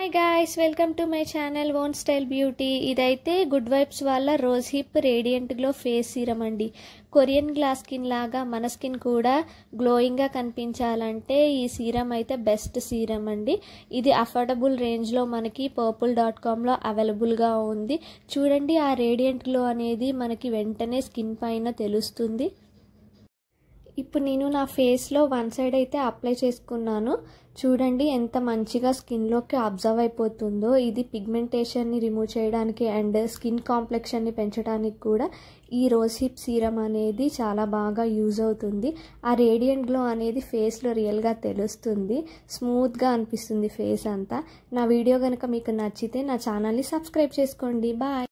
hi guys welcome to my channel own style beauty ఇదైతే good vibes వాళ్ళ rose hip radiant glow face serum అండి Korean glass skin లాగా మన skin కూడా గ్లోయింగ్గా కనిపించాలంటే ఈ సీరం అయితే బెస్ట్ సీరం అండి ఇది అఫోర్డబుల్ రేంజ్లో మనకి పర్పుల్ డాట్ కామ్లో అవైలబుల్గా ఉంది చూడండి ఆ రేడియంట్ గ్లో అనేది మనకి వెంటనే స్కిన్ పైన తెలుస్తుంది ఇప్పుడు నేను నా ఫేస్లో వన్ సైడ్ అయితే అప్లై చేసుకున్నాను చూడండి ఎంత మంచిగా స్కిన్లోకి అబ్జర్వ్ అయిపోతుందో ఇది పిగ్మెంటేషన్ని రిమూవ్ చేయడానికి అండ్ స్కిన్ కాంప్లెక్షన్ని పెంచడానికి కూడా ఈ రోజ్ హిప్ సీరం అనేది చాలా బాగా యూజ్ అవుతుంది ఆ రేడియంట్ గ్లో అనేది ఫేస్లో రియల్గా తెలుస్తుంది స్మూత్గా అనిపిస్తుంది ఫేస్ అంతా నా వీడియో కనుక మీకు నచ్చితే నా ఛానల్ని సబ్స్క్రైబ్ చేసుకోండి బాయ్